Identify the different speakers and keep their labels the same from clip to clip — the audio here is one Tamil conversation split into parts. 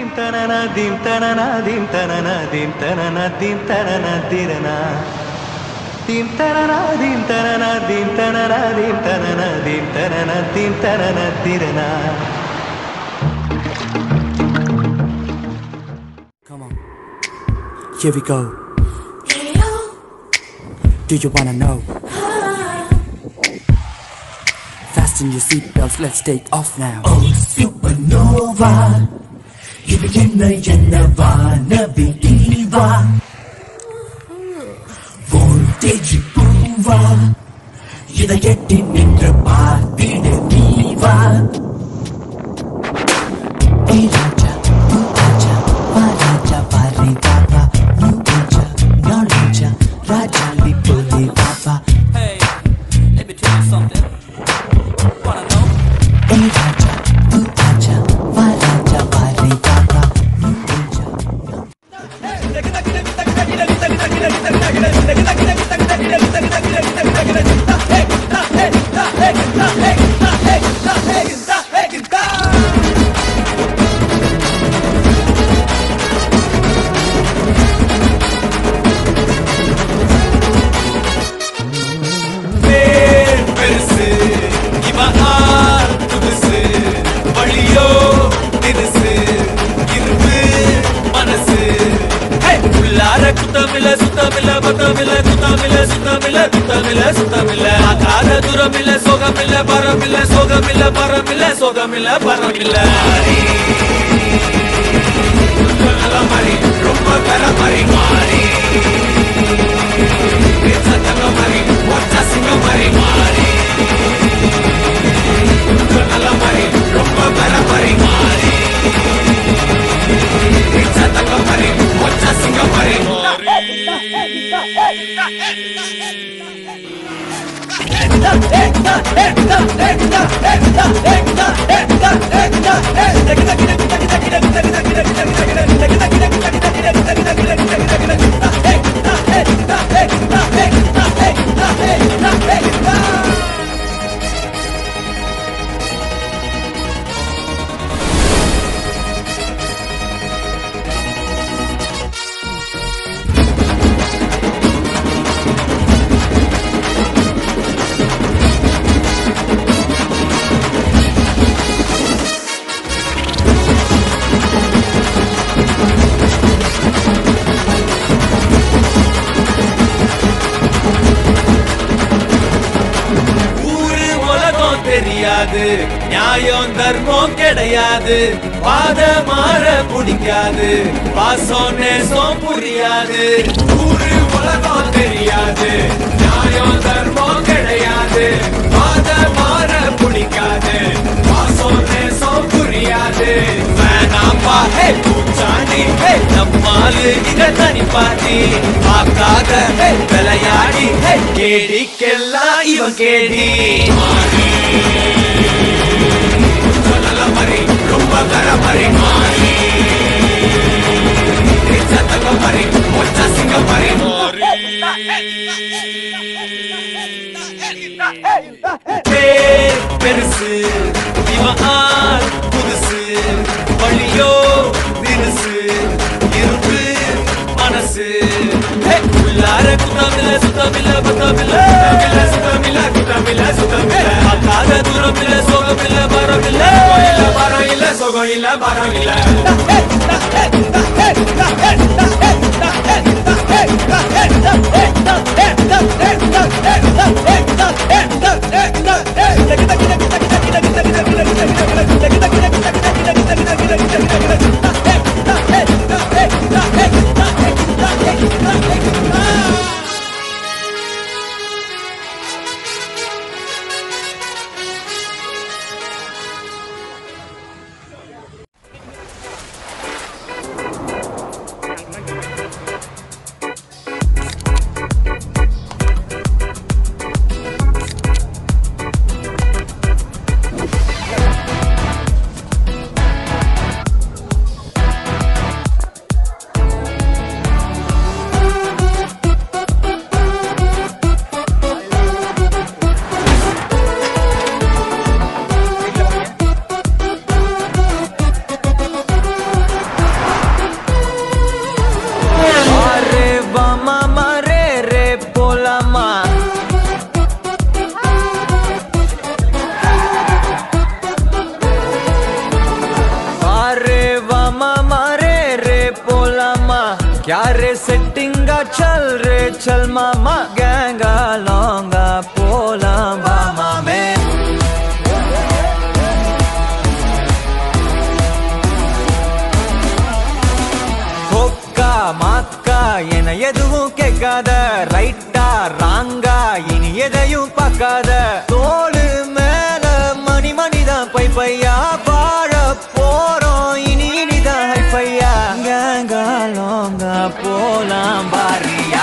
Speaker 1: தனன தீம் தனன தீம் தனன தீம் தனன தீம் தனன திரனா தீம் தனன தீம் தனன தீம் தனன தீம் தனன தீம் தனன தீம் தனன திரனா
Speaker 2: Come on. Here we go. Do you wanna know? Fasten your seatbelts, let's take off now.
Speaker 3: Oh, supernova இது என்ன என்ன வானவி ஈவா வோல்டேஜ் பூவா இதை எட்டி நின்று பார்த்திடு நீவா
Speaker 2: Hey Raja, ooh Raja, va Raja, va re va va, new Raja, no Raja, Raja li puli va va.
Speaker 4: Hey, let me tell you something. Wanna know?
Speaker 2: Hey Raja, ooh Raja, va Raja, va re va va, new Raja, no
Speaker 5: பேர் பெருசு இவன் ஆள் புதுசு வழியோ தினுசு இரும்பு மனசு ஹே! உள்ளார குத்தமில்ல சுத்தமில்ல பத்தமில்ல குத்தமில்ல சுத்தமில்ல குத்தமில்ல சுத்தமில்ல ஆகாத தூரமில்ல சோகமில்ல பரமில்ல சோகமில்ல பரமில்ல சோகமில்ல பரமில்ல நல்ல மாதிரி ரொம்ப பெற மாதிரி மாறி சத்தங்க மாதிரி ஒற்ற சிங்க மாதிரி மாறி நல்ல மாதிரி ரொம்ப பெற மாதிரி மாறி சத்தங்க மாதிரி ஒற்ற சிங்க மாதிரி ஊரு உலகம் தெரியாது நியாயம் தர்மம் கிடையாது பாத மாற பிடிக்காது பாசம் நேசம் புரியாது ஊரு உலகம் தெரியாது நியாயம் தர்மம் கிடையாது பாத மாற பிடிக்காது பாசம் நேசம் புரியாது வேணாம்பா ஹே பூச்சாண்டி ஹே நம்மாலு இங்க தனி பாட்டி பார்க்காத ஹே விளையாடி ஹே கேடிக்கெல்லாம் இவன் கேடி நல்ல மாதிரி ரொம்ப கர மாதிரி மாறி சத்தங்க மாதிரி ஒற்ற சிங்க மாதிரி பேர் பெருசு இவன் ஆள் புதுசு வழியோ தினுசு இரும்பு மனசு ஹே! உள்ளார குத்தமில்ல சுத்தமில்ல பத்தமில்ல சுத்தமில்ல சுத்தமில்ல குத்தமில்ல சுத்தமில்ல பார்க்காத தூரம் இல்ல சோகம் இல்ல பரம் இல்ல இல்ல பரம் இல்ல சோகம் இல்ல பரம் இல்ல
Speaker 1: क्या रे सेटिंगा चल रे चल मामा गैंगा लौंगा पोला मामा में கொக்கா மாக்கா என எதுவும் கேட்காத ரைட்டா ராங்கா இனி எதையும் பார்க்காத தோடு மேல மணி மணிதான் பை பையா வாழ போறோம் இனி இனிதான் ஹை பையா கேங்கா லோங்கா போலாம் பாரியா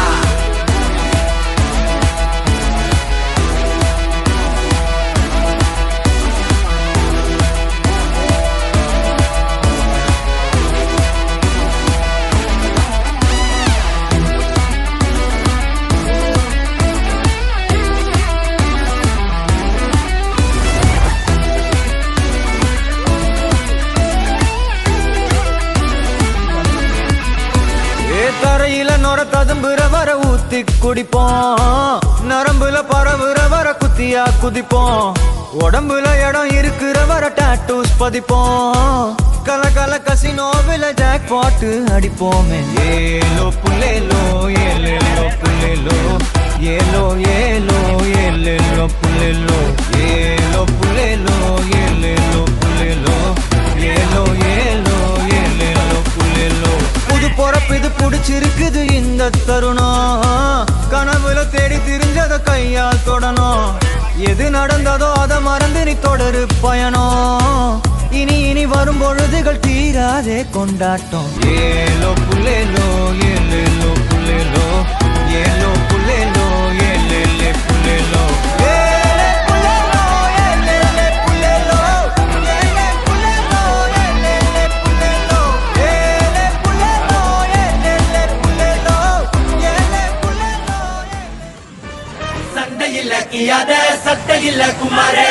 Speaker 1: ஏ தரையில நொர ததும்புற வர ஊத்தி குடிப்போம் நரம்புல பரவுற வர குத்தியா குதிப்போம் உடம்புல இடம் இருக்கிற வர டாட்டூஸ் பதிப்போம் கல கல கசினோவில ஜாக் பாட்டு அடிப்போமே ஏலோ புல்லேலோ ஏலேலோ புல்லேலோ ஏலோ ஏலோ ஏலேலோ புல்லேலோ ஏலோ புல்லேலோ ஏலேலோ புல்லேலோ ஏலோ ஏலோ ஏலேலோ புல்லேலோ புது பொறப்பு இது புடிச்சிருக்குது இந்த தருணம் கனவுல தேடி திரிஞ்சத கையால் தொடணும் எது நடந்ததோ அதை மறந்து நீ தொடரு பயணம் இனி இனி வரும் பொழுதுகள் தீராதே கொண்டாட்டம் ஏலோ புல்லேலோ ஏலேலோ புல்லேலோ ஏலோ புல்லேலோ ஏலேலே புல்லேலோ ஏலே புல்லேலோ ஏலேலே புல்லேலோ ஏலே புல்லேலோ ஏலேலே புல்லேலோ ஏலே புல்லேலோ ஏலேலே புல்லேலோ ஏலே புல்லேலோ
Speaker 3: சண்டையில் கியாத சட்டையில் குமாரே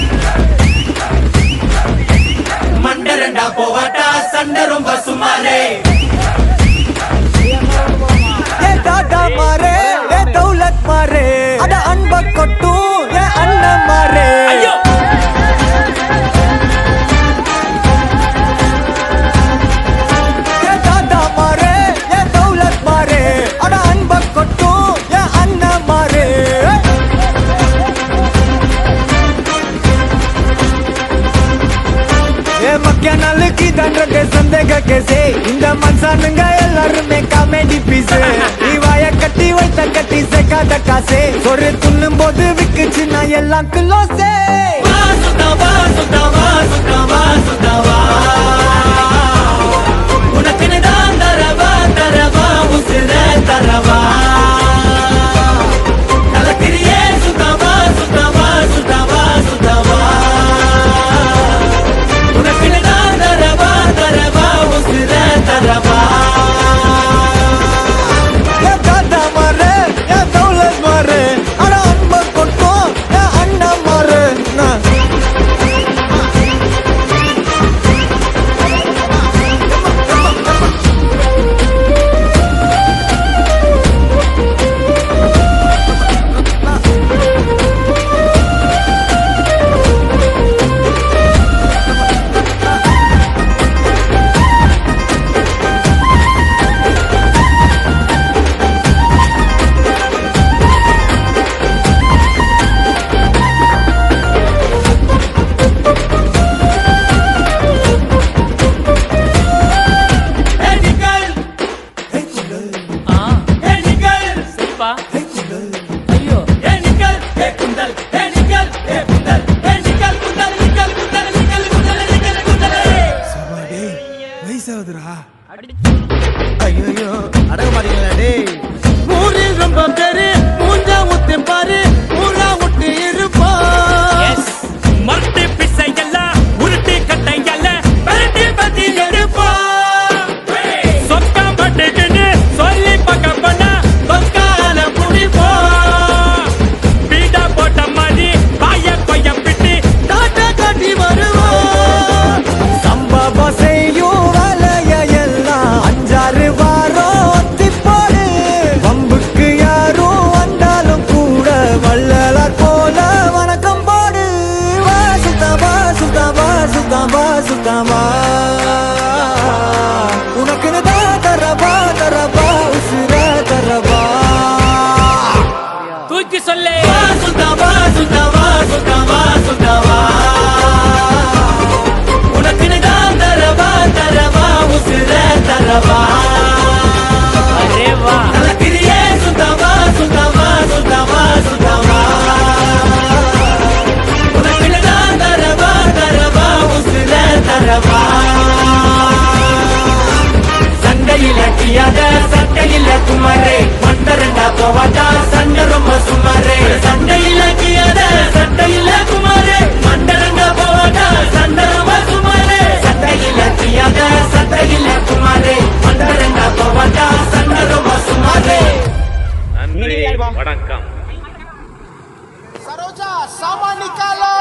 Speaker 3: மண்டரண்டா போவாட்டா சண்டை ரொம்ப சுமாரே
Speaker 1: ஏ டாடா மாரே ஏ தௌலத் மாரே அட அன்ப கொட்டும் ஏ அண்ணன் மாரே ஏ டாடா மாரே ஏ தௌலத் மாரே அட அன்ப கொட்டும் ஏ அண்ணன் மாரே ஏ மக்கிய நாளுக்கு தண்டத்தை சந்தேக கேசே இந்த மனுஷனுங்க எல்லாருமே காமெடி பீஸ் நீ வாய கட்டி வைத்த கட்டி சேர்க்காத காசே ஒரு துண்ணும் போது விக்குச்சு நான் எல்லாம் கிலோசே
Speaker 3: சுத்தவா சுத்தவா சுத்தவா சுத்தவா உனக்குன்னு தான் தரவா தரவா உசிர தரவா கலக்கிறியே சுத்தவா சுத்தவா சுத்தவா சுத்தவா உனக்குன்னு தான் தரவா தரவா உசிர தரவா
Speaker 1: ஏ தாத்தா மாறு ஏ தௌலத் மாறு அட அன்ப கொட்டும் ஏ அண்ணா மாறு நான்
Speaker 3: எடிகள் எடிகள்
Speaker 4: சரிப்பா ஐயோ
Speaker 3: எடிகள் ஏ குந்தல் எடிகள் ஏ குந்தல் எடிகள் குந்தல் நிக்கல் குந்தல் நிக்கல் குந்தல் நிக்கல் குந்தல்
Speaker 1: ஐயோ அடங்க மாட்டீங்களா டேய் ஊரில் ரொம்ப பேரு மூஞ்சா ஊத்தி பாரு ஊரா விட்டு இருப்போம்
Speaker 5: மரட்டு பிசையல்ல உருட்டி கட்டையல்ல பரட்டி பத்தி எடுப்போம் சொக்கா பட்டுக்குன்னு சொல்லி பக்க பண்ண சொக்கால குடிப்போம் பீடா போட்ட மாதிரி பாய கொய்ய பிட்டி
Speaker 1: தாத்தா காட்டி வருவோம் சம்பவம் செய்யும் வேலைய எல்லாம் அஞ்சாறு வாரம் ஒத்தி போடு வம்புக்கு யாரும் வந்தாலும் கூட வள்ளலார் போல வணக்கம் போடு வா சுத்தம் வா சுத்தம் வா சுத்தம் வா சுத்தம் வா உனக்குன்னு தான் தர
Speaker 2: தரவா தரவா உசுர தரவா
Speaker 3: தூக்கி சொல்லு
Speaker 1: சுத்தவா சுத்தவா சுத்தவா சுத்தவா உனக்குன்னு தான் தரவா தரவா உசுர தரவா
Speaker 3: அரே வா
Speaker 1: நலக்கிரியே சுத்தவா சுத்தவா சுத்தவா சுத்தவா உனக்குன்னு தான் தரவா தரவா உசுர தரவா சண்டையில கியாத சண்டையில குமாரே மண்டரண்டா போவாட்டா சண்டை ரொம்ப சுமாரே சண்டையில கியாத சண்டையில குமாரே மண்டரண்டா போவாட்டா சண்டை ரொம்ப சுமாரே சண்டையில கியாத சண்டையில குமாரே மண்டரண்டா போவாட்டா சண்டை ரொம்ப சுமாரே
Speaker 6: நன்றி வணக்கம்
Speaker 7: सरोजा सामान निकालो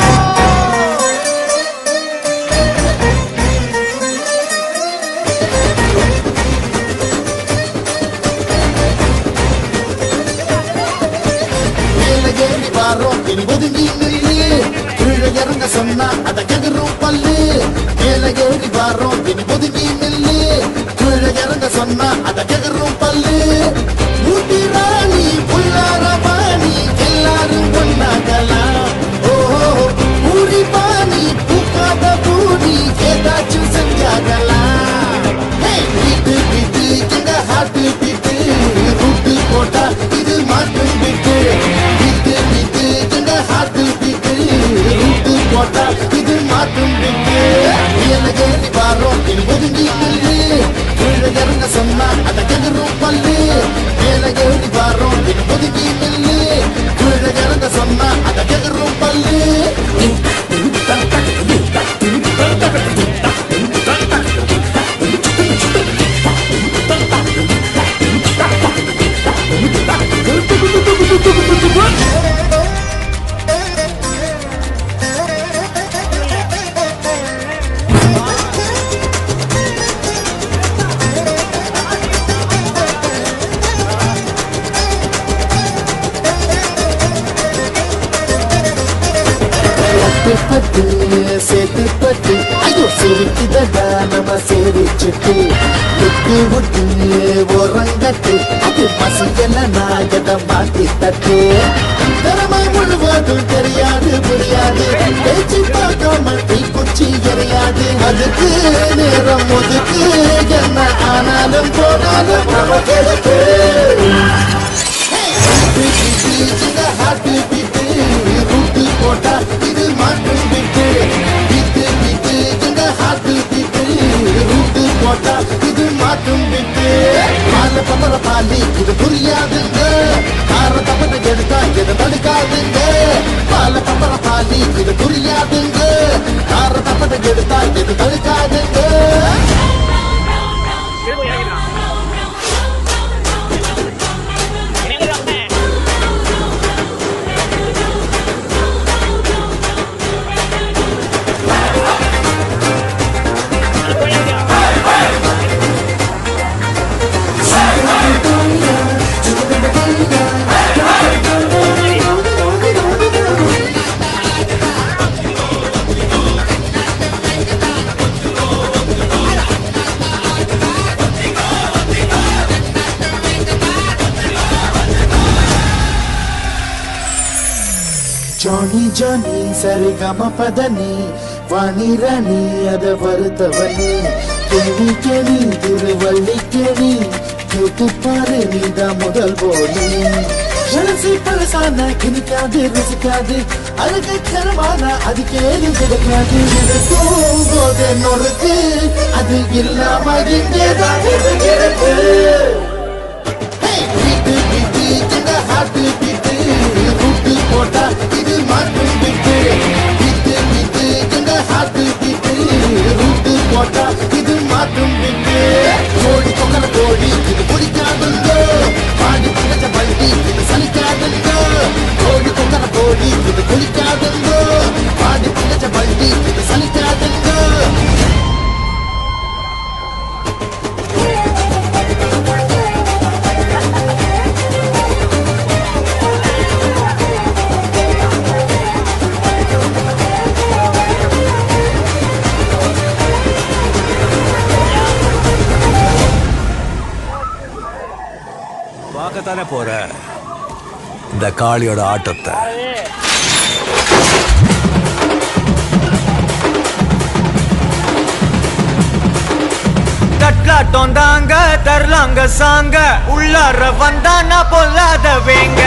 Speaker 8: மேல ஏறி வாரோம் இனி ஒதுங்கி நில்லு கீழே இறங்க சொன்னா அத கெகரும் பல்லு மேல ஏறி வாரோம் இனி ஒதுங்கி நில்லு கீழே இறங்க சொன்னா அத கெகரும் பல்லு ஊட்டி ராணி புல்லார பாணி எல்லாரும் ஒன்னாகலாம் ஓஹோ ஊரி பாணி பூக்காத பூனி ஏதாச்சும் செஞ்சாகலாம் ஹே, வீட்டு வீட்டு எங்க ஹார்ட்டு பீட்டு ரூட்டு போட்டா இது மாட்டும் விட்டு வீட்டு வீட்டு எங்க ஹார்ட்டு பீட்டு ரூட்டு போட்டா இது மாட்டும் விட்டு மேல ஏறி வாரோம் இனி ஒதுங்கி நில்லு கீழே இறங்க சொன்னா அத கெகரும் பல்லு மேல ஏறி வாரோம் இனி ஒதுங்கி நில்லு கீழே இறங்க சொன்னா அத கெகரும் பல்லு பட்டு பட்டு சேர்த்து பட்டு ஐயோ சிரிக்குதடா நம்ம சேரிச்சுட்டு விட்டு விட்டு ஓரங்கட்டு அது மசியல நாயத மாட்டி தட்டு திறமை முழுவதும் தெரியாது புரியாது பேச்சு பார்க்காம தீ குச்சி எறியாது அதுக்கு நேரம் ஒதுக்கு என்ன ஆனாலும் போனாலும் நமக்கு எதுக்கு? போட்டா இது மாட்டும் விட்டு விட்டு விட்டு எங்க ஹார்ட்டு விட்டு ரூட்டு போட்டா இது மாட்டும் விட்டு பால பம்பர பாலி இது புரியாதுங்க கார தப்பனை எடுத்தா எதை தடுக்காதுங்க பால பம்பர பாலி இது புரியாதுங்க கார தப்பனை எடுத்தா எது தடுக்காதுங்க ಜಾನಿ ಜಾನಿ ಸರಿ ಗಮ ಪದನಿ ವಾಣಿ ರಾಣಿ ಅದ ಬರುತ್ತವನಿ ಕೇಳಿ ಕೇಳಿ ತಿರುವಳ್ಳಿ ಕೇಳಿ கேட்டு பாரு நீதான் முதல் போலி மனசு பழசான கிணிக்காது ருசிக்காது அழகு கரமான அது கேள்வி கிடைக்காது இருக்கும் போது நொறுக்கு அது இல்லாம இங்கேதான் இருக்கிறது வீட்டு வீட்டு எங்க ஹார்ட்டு பீட்டு ரூட்டு போட்டா இது மாட்டும் விட்டு வீட்டு வீட்டு எங்க ஹார்ட்டு பீட்டு ரூட்டு போட்டா இது மாட்டும் விட்டு கோழி கொக்கர கோழி இது பிடிக்காதுங்க பாடி பங்கச்ச பள்ளி இது சலிக்காதுங்க கோழி கொக்கர கோழி இது பிடிக்காதுங்க பாடி பங்கச்ச பள்ளி இது சலிக்காதுங்க
Speaker 9: தானே போற இந்த காளியோட ஆட்டத்தை
Speaker 1: தட்லாட்டம் தாங்க தரலாங்க சாங்க உள்ளார வந்தானா பொல்லாத வேங்க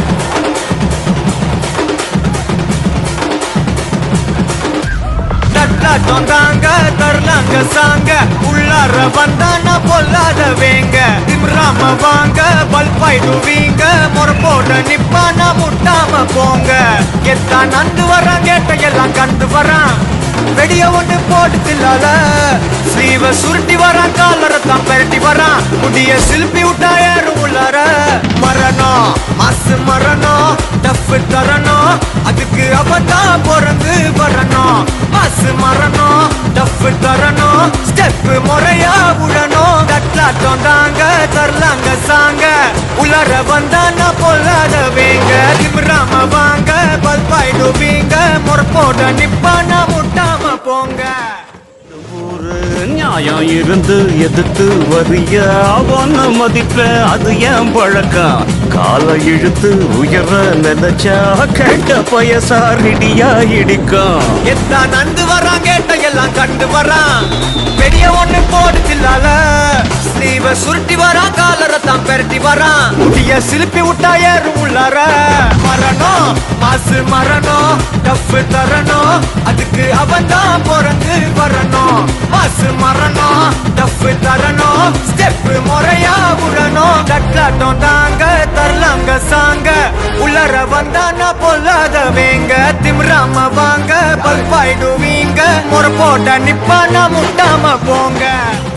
Speaker 1: தட்லாட்டம் தாங்க தரலாங்க சாங்க உள்ளார வந்தானா பொல்லாத வேங்க திம்ராம வாங்க பல்பாயிடுவீங்க முறப்போட நிப்பானா முட்டாம போங்க எத்தான் நந்து வரான் கேட்ட எல்லாம் கண்டு வரான் வெடிய ஒண்ணு போட்டு தில்லால ஸ்லீவ சுருட்டி வரான் காலரை தான் பெரட்டி வரான் முடிய சில்பி விட்டா ஏறும் உள்ளார மரணம் மாசு மரணம் டஃப் தரணும் அதுக்கு அவதான் பிறந்து வரணும் மாசு மரணம் டஃப் தரணும் ஸ்டெப் முறையா விடணும் தட்லாட்டம் தாங்க தரலாங்க சாங்க உலர வந்தானா பொல்லாத வேங்க திமிராம வாங்க பல்பாயிடுவீங்க முறப்போட நிப்பானா முட்டாம போங்க
Speaker 10: ஒரு நியாயம் இருந்து எதிர்த்து வரிய அவன மதிப்ப அது ஏன் பழக்கம் காலை இழுத்து உயர நினைச்சா கேட்ட பயசாரிடியா இடிக்கும்
Speaker 1: எத்தான் நந்து வரான் கேட்ட எல்லாம் கண்டு வரான் பெரிய ஒண்ணு போடுச்சில்லால ஸ்லீவ சுருட்டி வரான் காலரை தான் பெரட்டி வரான் முடிய சிலுப்பி விட்டா ஏறும் உள்ளார மரணம் மாசு மரணம் டஃப் தரணும் அதுக்கு அவன் தான் பிறந்து வரணும் மாசு மரணம் டஃப் தரணும் ஸ்டெப் முறையா விடணும் தட்லாட்டம் தாங்க தரலாங்க சாங்க உள்ளர வந்தானா பொல்லாத வேங்க திமிராம வாங்க பல்பாயிடுவீங்க முறை போட்ட நிப்பானா முட்டாம போங்க